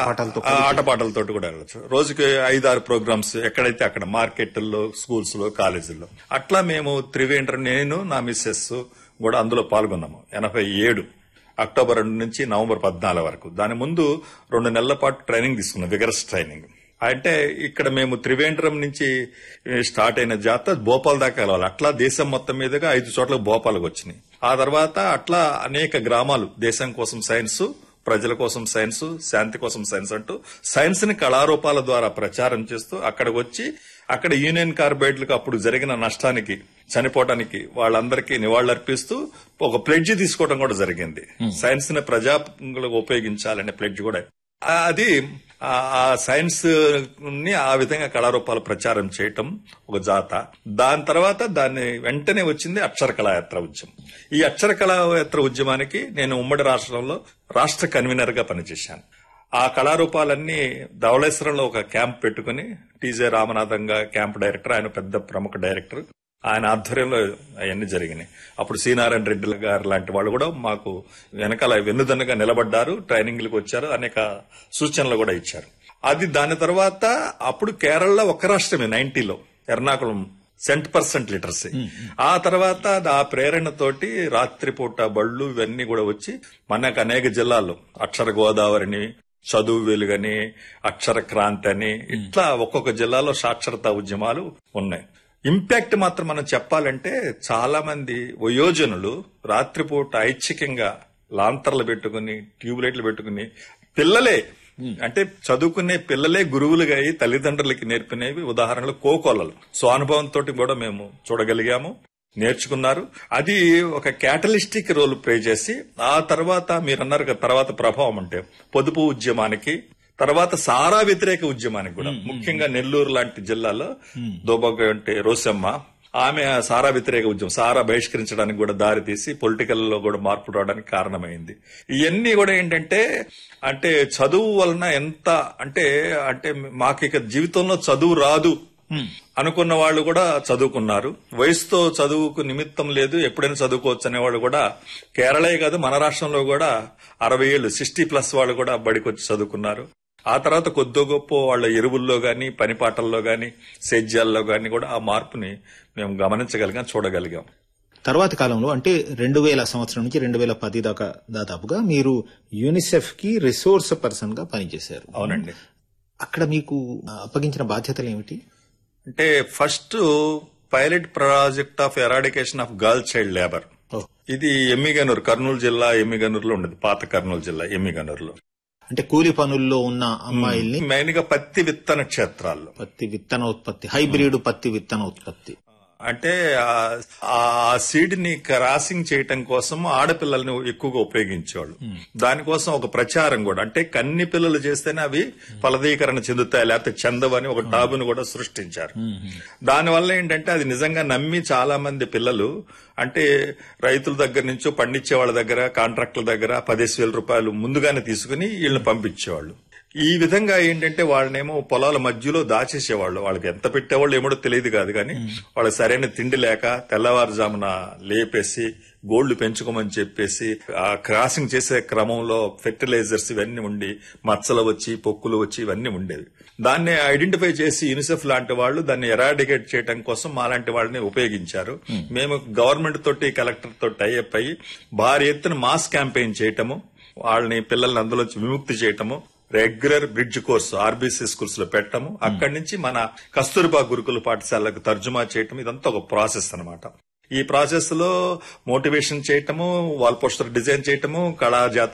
ఆటపాటలతో ఆ, ఆటపాటలతో కూడా వెళ్ళచ్చు రోజుకి ఐదారు ప్రోగ్రామ్స్ ఎక్కడైతే అక్కడ మార్కెట్లో స్కూల్స్ లో కాలేజీల్లో అట్లా మేము త్రివేంద్ర నేను నా మిస్సెస్ కూడా అందులో పాల్గొన్నాము ఎనభై ఏడు అక్టోబర్ రెండు నుంచి నవంబర్ పద్నాలుగు వరకు దాని ముందు రెండు నెలల పాటు ట్రైనింగ్ తీసుకున్నాం విగరస్ ట్రైనింగ్ అంటే ఇక్కడ మేము త్రివేంద్రం నుంచి ఏ, స్టార్ట్ అయిన జాతర భోపాల్ దాకా వెళ్ళాలి అట్లా దేశం మొత్తం మీదుగా ఐదు చోట్ల భోపాల్కి వచ్చినాయి ఆ తర్వాత అట్లా అనేక గ్రామాలు దేశం కోసం సైన్స్ ప్రజల కోసం సైన్స్ శాంతి కోసం సైన్స్ అంటూ సైన్స్ ని కళారూపాల ద్వారా ప్రచారం చేస్తూ అక్కడికి వచ్చి అక్కడ యూనియన్ కార్బైడ్లకు అప్పుడు జరిగిన నష్టానికి చనిపోవడానికి వాళ్ళందరికీ నివాళులర్పిస్తూ ఒక ప్లెడ్జ్ తీసుకోవడం కూడా జరిగింది సైన్స్ ని ప్రజాలకు ఉపయోగించాలనే ప్లెడ్జ్ కూడా ఆ- అది ఆ- ఆ సైన్స్ ని ఆ విధంగా కళారూపాలు ప్రచారం చేయటం ఒక జాత దాని తర్వాత దాన్ని వెంటనే వచ్చింది అక్షర కళాయాత్ర ఉద్యమం ఈ అక్షర కళాయాత్ర ఉద్యమానికి నేను ఉమ్మడి రాష్ట్రంలో రాష్ట్ర కన్వీనర్ గా పనిచేశాను ఆ కళారూపాలన్నీ ధవళేశ్వరంలో ఒక క్యాంప్ పెట్టుకుని టీజే రామనాథంగా క్యాంప్ డైరెక్టర్ ఆయన పెద్ద ప్రముఖ డైరెక్టర్ ఆయన ఆధ్వర్యంలో అవన్నీ జరిగినాయి అప్పుడు సీనారాయణ రెడ్డి గారు లాంటి వాళ్ళు కూడా మాకు వెనకాల వెన్నుదన్నుగా నిలబడ్డారు ట్రైనింగ్లకు వచ్చారు అనేక సూచనలు కూడా ఇచ్చారు అది దాని తర్వాత అప్పుడు కేరళలో ఒక రాష్ట్రమే నైన్టీలో ఎర్నాకుళం సెంట్ పర్సెంట్ లిటరసీ ఆ తర్వాత ఆ ప్రేరణతోటి రాత్రిపూట బళ్ళు ఇవన్నీ కూడా వచ్చి మనకు అనేక జిల్లాల్లో అక్షర గోదావరిని చదువు వెలుగని అక్షర క్రాంతి అని ఇట్లా ఒక్కొక్క జిల్లాలో సాక్షరతా ఉద్యమాలు ఉన్నాయి ఇంపాక్ట్ మాత్రం మనం చెప్పాలంటే చాలా మంది వయోజనులు రాత్రిపూట ఐచ్ఛికంగా లాంతర్లు పెట్టుకుని ట్యూబ్లైట్లు పెట్టుకుని పిల్లలే అంటే చదువుకునే పిల్లలే గురువులుగా అయి తల్లిదండ్రులకి నేర్పినవి ఉదాహరణలు కోకొల్లలు సో అనుభవంతో కూడా మేము చూడగలిగాము నేర్చుకున్నారు అది ఒక క్యాటలిస్టిక్ రోల్ ప్లే చేసి ఆ తర్వాత మీరు అన్నారు కదా తర్వాత ప్రభావం అంటే పొదుపు ఉద్యమానికి తర్వాత సారా వ్యతిరేక ఉద్యమానికి కూడా ముఖ్యంగా నెల్లూరు లాంటి జిల్లాలో దోబగ అంటే రోసమ్మ ఆమె సారా వ్యతిరేక ఉద్యమం సారా బహిష్కరించడానికి కూడా దారి తీసి పొలిటికల్ లో కూడా మార్పు రావడానికి కారణమైంది ఇవన్నీ కూడా ఏంటంటే అంటే చదువు వలన ఎంత అంటే అంటే మాకు ఇక జీవితంలో చదువు రాదు అనుకున్న వాళ్ళు కూడా చదువుకున్నారు వయసుతో చదువుకు నిమిత్తం లేదు ఎప్పుడైనా చదువుకోవచ్చు అనే వాళ్ళు కూడా కేరళే కాదు మన రాష్ట్రంలో కూడా అరవై ఏళ్ళు సిక్స్టీ ప్లస్ వాళ్ళు కూడా బడికి వచ్చి చదువుకున్నారు ఆ తర్వాత కొద్దో గొప్ప వాళ్ళ ఎరువుల్లో గాని పనిపాటల్లో గాని సేద్యాల్లో గాని కూడా ఆ మార్పుని మేము గమనించగలిగాం చూడగలిగాం తర్వాతి కాలంలో అంటే రెండు వేల సంవత్సరం నుంచి రెండు వేల పది దాకా దాదాపుగా మీరు యూనిసెఫ్ కి రిసోర్స్ పర్సన్ గా పనిచేశారు అవునండి అక్కడ మీకు అప్పగించిన బాధ్యతలు ఏమిటి అంటే first pilot project of eradication of girl child labour ఓ, ఇది ఎమ్మిగనూరు కర్నూలు జిల్లా ఎమ్మిగనూరులో ఉండేది పాత కర్నూలు జిల్లా ఎమ్మిగనూరులో అంటే కూలి పనుల్లో ఉన్న అమ్మాయిల్ని మెయిన్ గా పత్తి విత్తన క్షేత్రాల్లో పత్తి విత్తన ఉత్పత్తి హైబ్రిడ్ పత్తి విత్తన ఉత్పత్తి అంటే ఆ- ఆ సీడ్ ని క్రాసింగ్ చేయటం కోసం ఆడపిల్లల్ని ఎక్కువగా ఉపయోగించేవాళ్ళు దానికోసం ఒక ప్రచారం కూడా అంటే కన్ని పిల్లలు చేస్తేనే అవి ఫలదీకరణ చెందుతాయి లేకపోతే చెందవని ఒక టాబును కూడా సృష్టించారు దానివల్ల ఏంటంటే అది నిజంగా నమ్మి చాలా మంది పిల్లలు అంటే రైతుల దగ్గర నుంచో పండించే వాళ్ళ దగ్గర కాంట్రాక్టుల దగ్గర పదేసి వేల రూపాయలు ముందుగానే తీసుకుని వీళ్ళని పంపించేవాళ్ళు ఈ విధంగా ఏంటంటే వాళ్ళనేమో పొలాల మధ్యలో దాచేసేవాళ్ళు వాళ్ళకి ఎంత పెట్టేవాళ్ళు ఏమో తెలియదు కాదు కానీ వాళ్ళకి సరైన తిండి లేక తెల్లవారుజామున లేపేసి గోళ్లు పెంచుకోమని చెప్పేసి ఆ క్రాసింగ్ చేసే క్రమంలో ఫెర్టిలైజర్స్ ఇవన్నీ ఉండి మచ్చలు వచ్చి పొక్కులు వచ్చి ఇవన్నీ ఉండేవి దాన్ని ఐడెంటిఫై చేసి యూనిసెఫ్ లాంటి వాళ్ళు దాన్ని ఎరాడికేట్ చేయడం కోసం మాలాంటి వాళ్ళని ఉపయోగించారు మేము గవర్నమెంట్ తోటి కలెక్టర్ తోటి టైఅప్ అయ్యి భారీ ఎత్తున మాస్ క్యాంపెయిన్ చేయటము వాళ్ళని పిల్లల్ని అందులోంచి విముక్తి చేయటము regular bridge course RBC schools లో పెట్టము అక్కడి నుంచి మన కస్తూర్బా గురుకుల పాఠశాలకు తర్జుమా చేయటం ఇదంతా ఒక ప్రాసెస్ అన్నమాట ఈ ప్రాసెస్ లో మోటివేషన్ చేయటము వాల్ పోస్టర్ డిజైన్ చేయటము కళా జాత